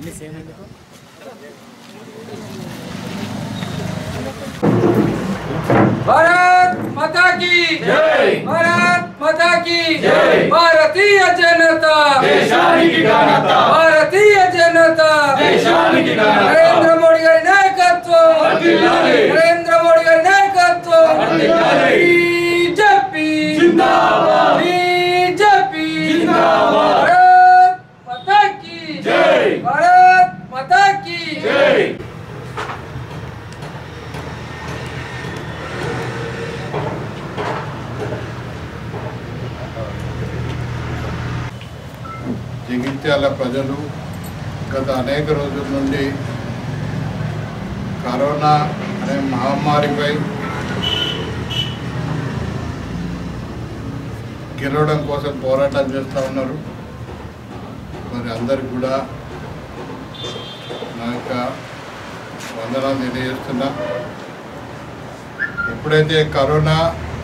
అన్ని సేమ్ ఎందుకు भारत माता की జై भारत माता की జై. భారతీయ జనతా దేశానికి ఘనత భారతీయ జనతా దేశానికి ఘనత నరేంద్ర మోడీ గారి నాయకత్వం వర్ధిల్లాలి. నరేంద్ర మోడీ గారి నాయకత్వం వర్ధిల్లాలి. బీజేపీ జిందాబాద్. బీజేపీ జిందాబాద్. భారత్ మాతా की జై. భారత్ మాతా की జై జగిత్యాల ప్రజలు గత అనేక రోజుల నుండి కరోనా అనే మహమ్మారిపై గెలవడం కోసం పోరాటం చేస్తూ ఉన్నారు మరి అందరికి కూడా నా యొక్క వందనాలు తెలియజేస్తున్నా ఎప్పుడైతే కరోనా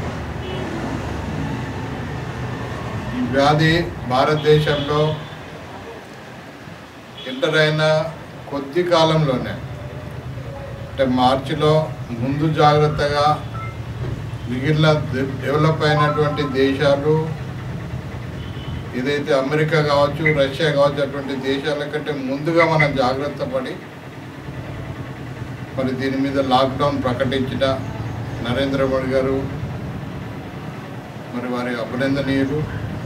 ఈ వ్యాధి భారతదేశంలో ఎంటర్ అయిన కొద్ది కాలంలోనే అంటే మార్చిలో ముందు జాగ్రత్తగా మిగిలిన డె- డెవలప్ అయినటువంటి దేశాలు ఏదైతే అమెరికా కావచ్చు రష్యా కావచ్చు అటువంటి దేశాల కంటే ముందుగా మనం జాగ్రత్త పడి మరి దీని మీద లాక్డౌన్ ప్రకటించిన నరేంద్ర మోడీ గారు మరి వారి అభినందనీయులు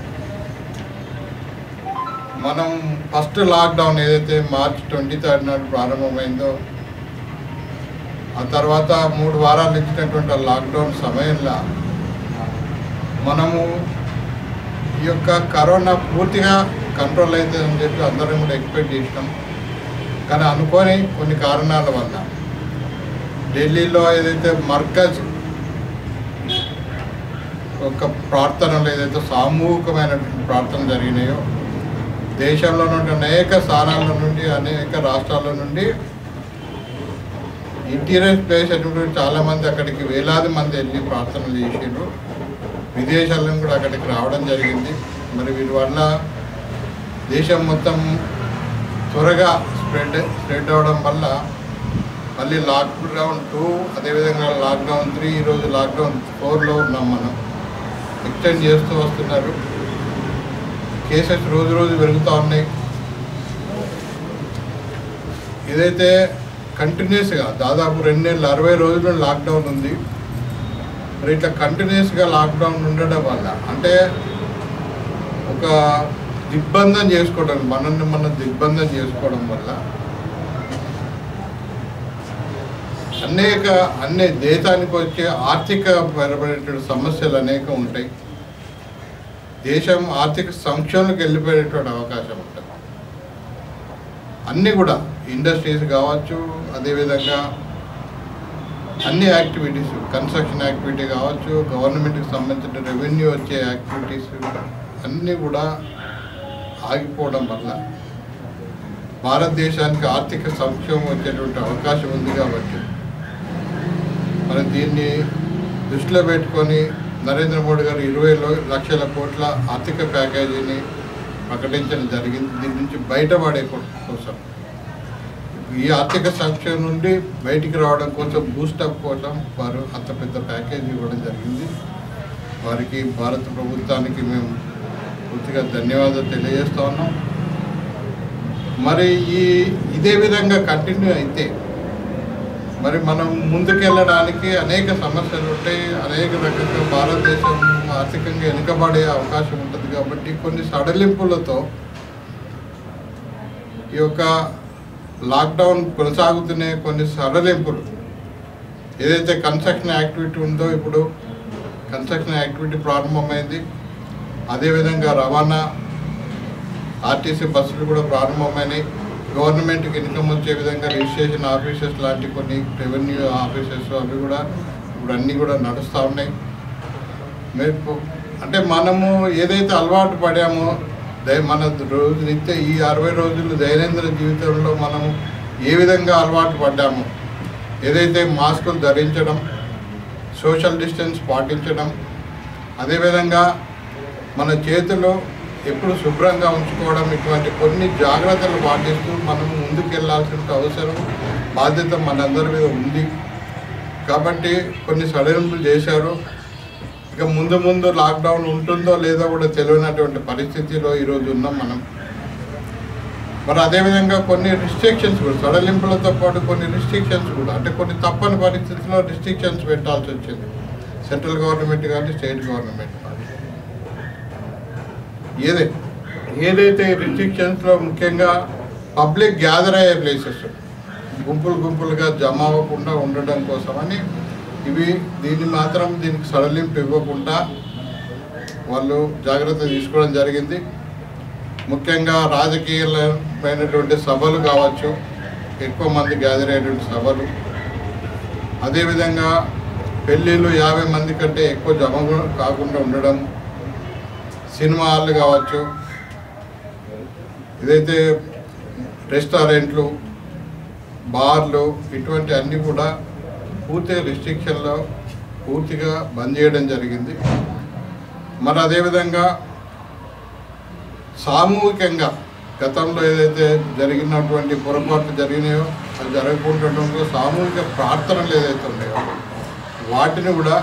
మనం ఫస్ట్ లాక్డౌన్ ఏదైతే మార్చ్ ట్వంటీ థర్డ్ నాడు ప్రారంభమైందో ఆ తర్వాత మూడు వారాలు ఇచ్చినటువంటి ఆ లాక్డౌన్ సమయంలో మనము ఈ యొక్క కరోనా పూర్తిగా కంట్రోల్ అవుతుందని చెప్పి అందరం కూడా ఎక్స్పెక్ట్ చేసినాం కానీ అనుకోని కొన్ని కారణాల వల్ల ఢిల్లీలో ఏదైతే మర్కజ్ ఒక ప్రార్థనలు ఏదైతే సామూహికమైనటువంటి ప్రార్థనలు జరిగినాయో దేశంలో నుండి అనేక స్థానాల నుండి అనేక రాష్ట్రాల నుండి ఇంటీరియర్ ప్లేస్ అటువంటి చాలా మంది అక్కడికి వేలాది మంది వెళ్ళి ప్రార్థనలు చేసిండ్రు విదేశాల నుంచి కూడా అక్కడికి రావడం జరిగింది మరి వీటి వల్ల దేశం మొత్తం త్వరగా స్ప్రెడ్ స్ప్రెడ్ అవ్వడం వల్ల మళ్ళీ లాక్డౌన్ టూ అదేవిధంగా లాక్డౌన్ త్రీ ఈరోజు లాక్డౌన్ ఫోర్లో ఉన్నాం మనం ఎక్స్టెండ్ చేస్తూ వస్తున్నారు కేసెస్ రోజు రోజు పెరుగుతూ ఉన్నాయి ఏదైతే కంటిన్యూస్గా దాదాపు రెండు నెలలు అరవై రోజులు లాక్డౌన్ ఉంది మరి ఇట్లా కంటిన్యూస్గా లాక్డౌన్ ఉండడం వల్ల అంటే ఒక దిగ్బంధం చేసుకోవడం మనల్ని మనం దిగ్బంధం చేసుకోవడం వల్ల అనేక అన్ని దేశానికి వచ్చే ఆర్థిక పరమైనటువంటి సమస్యలు అనేక ఉంటాయి దేశం ఆర్థిక సంక్షోభంకి వెళ్ళిపోయేటువంటి అవకాశం ఉంటుంది అన్నీ కూడా ఇండస్ట్రీస్ కావచ్చు అదేవిధంగా అన్ని యాక్టివిటీస్ కన్స్ట్రక్షన్ యాక్టివిటీ కావచ్చు గవర్నమెంట్కి సంబంధించిన రెవెన్యూ వచ్చే యాక్టివిటీస్ అన్నీ కూడా ఆగిపోవడం వల్ల భారతదేశానికి ఆర్థిక సంక్షేమం వచ్చేటువంటి అవకాశం ఉంది కాబట్టి మరి దీన్ని దృష్టిలో పెట్టుకొని నరేంద్ర మోడీ గారు ఇరవై లో- లక్షల కోట్ల ఆర్థిక ప్యాకేజీని ప్రకటించడం జరిగింది దీని నుంచి బయటపడే కో- కోసం ఈ ఆర్థిక సంక్షేమం నుండి బయటికి రావడం కోసం బూస్టప్ కోసం వారు అంత పెద్ద ప్యాకేజీ ఇవ్వడం జరిగింది వారికి భారత ప్రభుత్వానికి మేము పూర్తిగా ధన్యవాదాలు తెలియజేస్తా ఉన్నాం మరి ఈ ఇదే విధంగా కంటిన్యూ అయితే మరి మనం ముందుకెళ్ళడానికి అనేక సమస్యలు ఉంటాయి అనేక రకంగా భారతదేశం ఆర్థికంగా వెనుకబడే అవకాశం ఉంటుంది కాబట్టి కొన్ని సడలింపులతో ఈ యొక్క లాక్డౌన్ కొనసాగుతున్న కొన్ని సడలింపులు ఏదైతే కన్స్ట్రక్షన్ యాక్టివిటీ ఉందో ఇప్పుడు కన్స్ట్రక్షన్ యాక్టివిటీ ప్రారంభమైంది అదేవిధంగా రవాణా ఆర్టీసీ బస్సులు కూడా ప్రారంభమైనాయి గవర్నమెంట్కి ఇన్కమ్ వచ్చే విధంగా రిజిస్ట్రేషన్ ఆఫీసెస్ లాంటి కొన్ని రెవెన్యూ ఆఫీసెస్ అవి కూడా ఇప్పుడు అన్నీ కూడా నడుస్తూ ఉన్నాయి మేము అంటే మనము ఏదైతే అలవాటు పడామో దై మన రోజు నిత్య ఈ అరవై రోజులు దైనందిన జీవితంలో మనము ఏ విధంగా అలవాటు పడ్డామో ఏదైతే మాస్కులు ధరించడం సోషల్ డిస్టెన్స్ పాటించడం అదేవిధంగా మన చేతిలో ఎప్పుడు శుభ్రంగా ఉంచుకోవడం ఇటువంటి కొన్ని జాగ్రత్తలు పాటిస్తూ మనం ముందుకెళ్లాల్సిన అవసరం బాధ్యత మనందరి మీద ఉంది కాబట్టి కొన్ని సడలింపులు చేశారు ఇక ముందు ముందు లాక్డౌన్ ఉంటుందో లేదో కూడా తెలియనటువంటి పరిస్థితిలో ఈరోజు ఉన్నాం మనం మరి అదేవిధంగా కొన్ని రిస్ట్రిక్షన్స్ కూడా సడలింపులతో పాటు కొన్ని రిస్ట్రిక్షన్స్ కూడా అంటే కొన్ని తప్పని పరిస్థితుల్లో రిస్ట్రిక్షన్స్ పెట్టాల్సి వచ్చింది సెంట్రల్ గవర్నమెంట్ కానీ స్టేట్ గవర్నమెంట్ కానీ ఏదే ఏదైతే రిస్ట్రిక్షన్స్లో ముఖ్యంగా పబ్లిక్ గ్యాదర్ అయ్యే ప్లేసెస్ గుంపులు గుంపులుగా జమ అవ్వకుండా ఉండడం కోసమని ఇవి దీన్ని మాత్రం దీనికి సడలింపు ఇవ్వకుండా వాళ్ళు జాగ్రత్త తీసుకోవడం జరిగింది ముఖ్యంగా రాజకీయమైనటువంటి సభలు కావచ్చు ఎక్కువ మంది గ్యాదర్ అయ్యేటువంటి సభలు అదేవిధంగా పెళ్ళిళ్ళు యాభై మంది కంటే ఎక్కువ జమ కూడా కాకుండా ఉండడం సినిమా హాళ్ళు కావచ్చు ఇదైతే రెస్టారెంట్లు బార్లు ఇటువంటి అన్నీ కూడా పూర్తిగా రిస్ట్రిక్షన్లో పూర్తిగా బంద్ చేయడం జరిగింది మరి అదేవిధంగా సామూహికంగా గతంలో ఏదైతే జరిగినటువంటి పొరపాట్లు జరిగినాయో అది జరగకుండటంలో సామూహిక ప్రార్థనలు ఏదైతే ఉన్నాయో వాటిని కూడా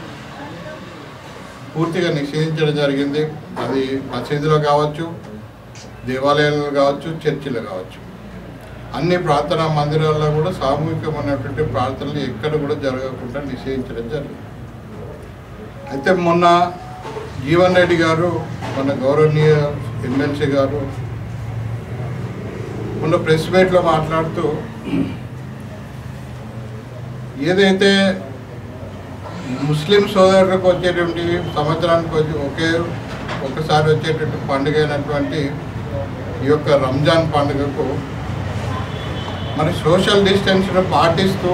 పూర్తిగా నిషేధించడం జరిగింది అది మసీదులో కావచ్చు దేవాలయాల్లో కావచ్చు చర్చిలో కావచ్చు అన్ని ప్రార్థనా మందిరాల్లో కూడా సామూహికమైనటువంటి ప్రార్థనలు ఎక్కడ కూడా జరగకుండా నిషేధించడం జరిగింది అయితే మొన్న జీవన్ రెడ్డి గారు మన గౌరవనీయ ఎమ్మెల్సీ గారు మొన్న ప్రెస్ మీట్లో మాట్లాడుతూ ఏదైతే ముస్లిం సోదరులకు వచ్చేటువంటి సంవత్సరానికి వచ్చి ఒకే ఒకసారి వచ్చేటువంటి పండుగ అయినటువంటి ఈ యొక్క రంజాన్ పండుగకు మరి సోషల్ డిస్టెన్స్ను పాటిస్తూ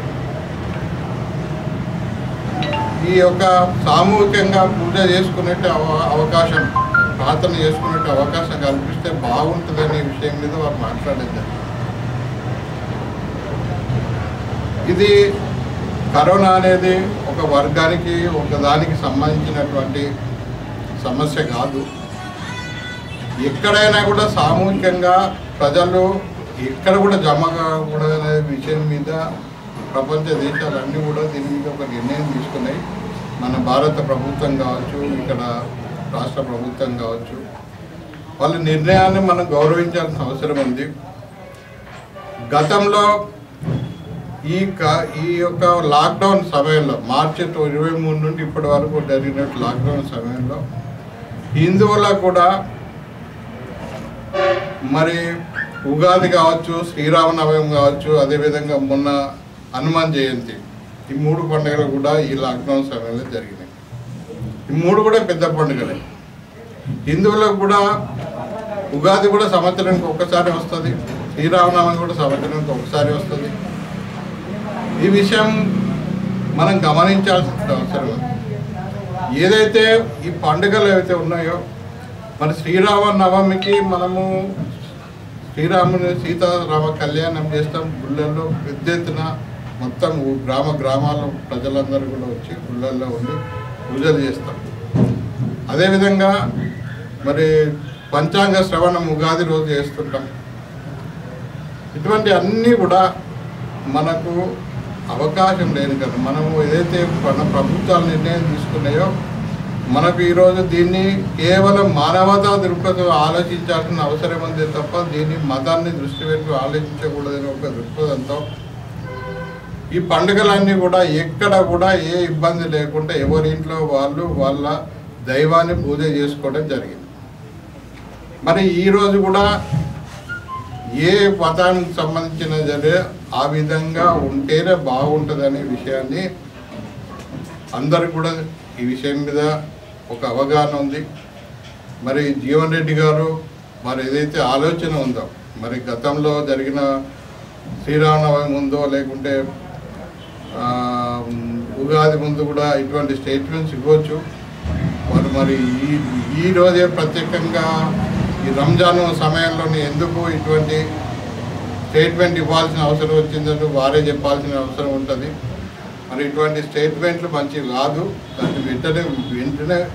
ఈ యొక్క సామూహికంగా పూజ చేసుకునే అవ- అవకాశం ప్రార్థన చేసుకునే అవకాశం కల్పిస్తే బాగుంటుందనే విషయం మీద వారు మాట్లాడేది ఇది కరోనా అనేది ఒక వర్గానికి ఒక దానికి సంబంధించినటువంటి సమస్య కాదు ఎక్కడైనా కూడా సామూహికంగా ప్రజలు ఎక్కడ కూడా జమ కాకూడదు అనే విషయం మీద ప్రపంచ దేశాలన్నీ కూడా దీని మీద ఒక నిర్ణయం తీసుకున్నాయి మన భారత ప్రభుత్వం కావచ్చు ఇక్కడ రాష్ట్ర ప్రభుత్వం కావచ్చు వాళ్ళ నిర్ణయాన్ని మనం గౌరవించాల్సిన అవసరం ఉంది గతంలో ఈ క- ఈ యొక్క లాక్డౌన్ సమయంలో మార్చి తో- ఇరవై మూడు నుండి ఇప్పటి వరకు జరిగిన లాక్డౌన్ సమయంలో హిందువులకు కూడా మరి ఉగాది కావచ్చు శ్రీరామనవమి కావచ్చు అదేవిధంగా మొన్న హనుమాన్ జయంతి ఈ మూడు పండుగలు కూడా ఈ లాక్డౌన్ సమయంలో జరిగినాయి ఈ మూడు కూడా పెద్ద పండుగలే హిందువులకు కూడా ఉగాది కూడా సంవత్సరానికి ఒక్కసారి వస్తుంది శ్రీరామనవమి కూడా సంవత్సరానికి ఒకసారి వస్తుంది ఈ విషయం మనం గమనించాల్సిన అవసరం ఉంది ఏదైతే ఈ పండుగలు ఏవైతే ఉన్నాయో మరి శ్రీరామ నవమికి మనము శ్రీరాముని సీతారామ కళ్యాణం చేస్తాం గుళ్ళల్లో పెద్ద ఎత్తున మొత్తం ఊ- గ్రామ గ్రామాల ప్రజలందరూ కూడా వచ్చి గుళ్ళల్లో ఉండి పూజలు చేస్తాం అదేవిధంగా మరి పంచాంగ శ్రవణం ఉగాది రోజు చేస్తుంటాం ఇటువంటి అన్నీ కూడా మనకు అవకాశం లేదు కదా మనము ఏదైతే మన ప్రభుత్వాలు నిర్ణయం తీసుకున్నాయో మనకు ఈరోజు దీన్ని కేవలం మానవతా దృక్పథం ఆలోచించాల్సిన అవసరం ఉంది తప్ప దీన్ని మతాన్ని దృష్టి పెట్టి ఆలోచించకూడదని ఒక దృక్పథంతో ఈ పండుగలన్నీ కూడా ఎక్కడ కూడా ఏ ఇబ్బంది లేకుండా ఎవరి ఇంట్లో వాళ్ళు వాళ్ళ దైవాన్ని పూజ చేసుకోవడం జరిగింది మరి ఈరోజు కూడా ఏ మతానికి సంబంధించిన సరే ఆ విధంగా ఉంటేనే బాగుంటుందనే విషయాన్ని అందరికి కూడా ఈ విషయం మీద ఒక అవగాహన ఉంది మరి జీవన్ రెడ్డి గారు మరి ఏదైతే ఆలోచన ఉందో మరి గతంలో జరిగిన శ్రీరామనవమి ఉందో లేకుంటే ఆ, ఉగాది ముందు కూడా ఇటువంటి స్టేట్మెంట్స్ ఇవ్వచ్చు వారు మరి ఈ ఈ రోజే ప్రత్యేకంగా ఈ రంజాన్ సమయంలోనే ఎందుకు ఇటువంటి స్టేట్మెంట్ ఇవ్వాల్సిన అవసరం వచ్చిందంటే వారే చెప్పాల్సిన అవసరం ఉంటుంది మరి ఇటువంటి స్టేట్మెంట్లు మంచివి కాదు దాన్ని వెంటనే వెంటనే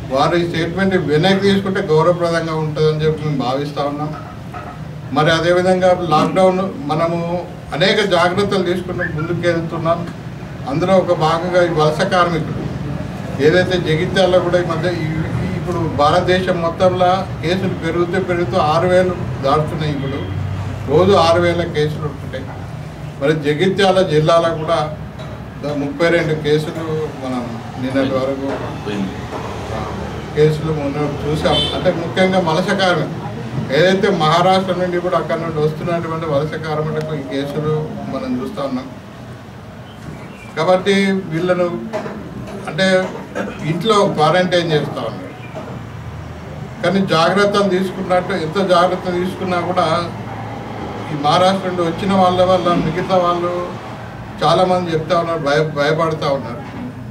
వారు ఈ స్టేట్మెంట్ వెనక్కి తీసుకుంటే గౌరవప్రదంగా ఉంటుందని చెప్పి మేము భావిస్తూ ఉన్నాం మరి అదేవిధంగా లాక్డౌన్ మనము అనేక జాగ్రత్తలు తీసుకుని ముందుకు వెళ్తున్నాం అందులో ఒక భాగంగా ఈ వలస కార్మికులు ఏదైతే జగిత్యాలలో కూడా ఈ మధ్య ఈ- ఈ ఇప్పుడు భారతదేశం మొత్తంలో కేసులు పెరుగుతూ పెరుగుతూ ఆరు వేలు దాటుతున్నాయి ఇప్పుడు రోజు ఆరు వేల కేసులు ఉంటున్నాయి మరి జగిత్యాల జిల్లాలో కూడా దా- ముప్పై రెండు కేసులు మనం నిన్నటి వరకు ఆ, కేసులు మొన్న చూసాం అంటే ముఖ్యంగా వలస కార్మికులు ఏదైతే మహారాష్ట్ర నుండి కూడా అక్కడ నుండి వస్తున్నటువంటి వలస కార్మికులకు ఈ కేసులు మనం చూస్తూ ఉన్నాం కాబట్టి వీళ్ళను అంటే ఇంట్లో క్వారంటైన్ చేస్తూ ఉన్నారు కానీ జాగ్రత్తలు తీసుకున్నట్టు ఎంత జాగ్రత్త తీసుకున్నా కూడా ఈ మహారాష్ట్ర నుండి వచ్చిన వాళ్ళ వల్ల మిగతా వాళ్ళు చాలామంది చెప్తా ఉన్నారు భయ భయపడుతూ ఉన్నారు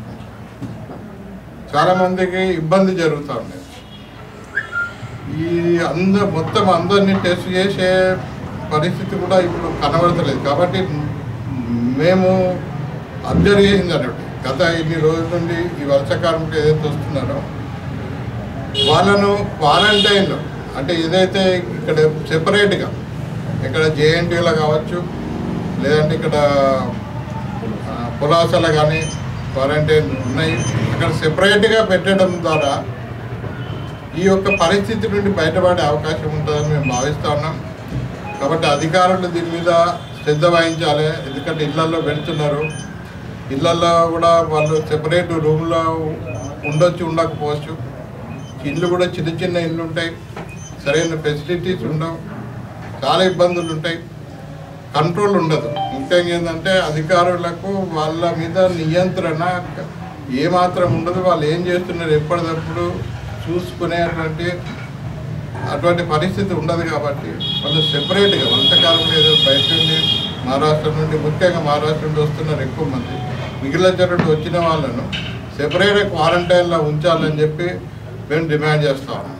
చాలామందికి ఇబ్బంది జరుగుతూ ఉన్నాయి ఈ అంద మొత్తం అందరినీ టెస్ట్ చేసే పరిస్థితి కూడా ఇప్పుడు కనబడతలేదు కాబట్టి మేము అబ్జర్వ్ చేసింది అన్నట్టు గత ఇన్ని రోజుల నుండి ఈ వలస కార్మికులు ఏదైతే వస్తున్నారో వాళ్ళను క్వారంటైన్లో అంటే ఏదైతే ఇక్కడ సెపరేట్గా ఇక్కడ జేఎన్టీలో కావచ్చు లేదంటే ఇక్కడ ఆ, పులాసలో కానీ క్వారంటైన్ ఉన్నాయి అక్కడ సెపరేట్గా పెట్టడం ద్వారా ఈ యొక్క పరిస్థితి నుండి బయటపడే అవకాశం ఉంటుందని మేము భావిస్తూ ఉన్నాం కాబట్టి అధికారులు దీని మీద శ్రద్ధ వహించాలి ఎందుకంటే ఇళ్లలో పెడుతున్నారు ఇళ్లలో కూడా వాళ్ళు సెపరేట్ రూమ్లో ఉండొచ్చు ఉండకపోవచ్చు ఇల్లు కూడా చిన్న చిన్న ఇల్లు ఉంటాయి సరైన ఫెసిలిటీస్ ఉండవు చాలా ఇబ్బందులు ఉంటాయి కంట్రోల్ ఉండదు ముఖ్యంగా ఏంటంటే అధికారులకు వాళ్ళ మీద నియంత్రణ ఏమాత్రం ఉండదు వాళ్ళు ఏం చేస్తున్నారు ఎప్పటికప్పుడు చూసుకునేటువంటి అటువంటి పరిస్థితి ఉండదు కాబట్టి వాళ్ళు సెపరేట్గా వంటకాలం ఏదో బయట నుండి మహారాష్ట్ర నుండి ముఖ్యంగా మహారాష్ట్ర నుండి వస్తున్నారు ఎక్కువ మంది మిగిలిన చోట వచ్చిన వాళ్ళను సెపరేట్ క్వారంటైన్లో ఉంచాలని చెప్పి మేము డిమాండ్ చేస్తాము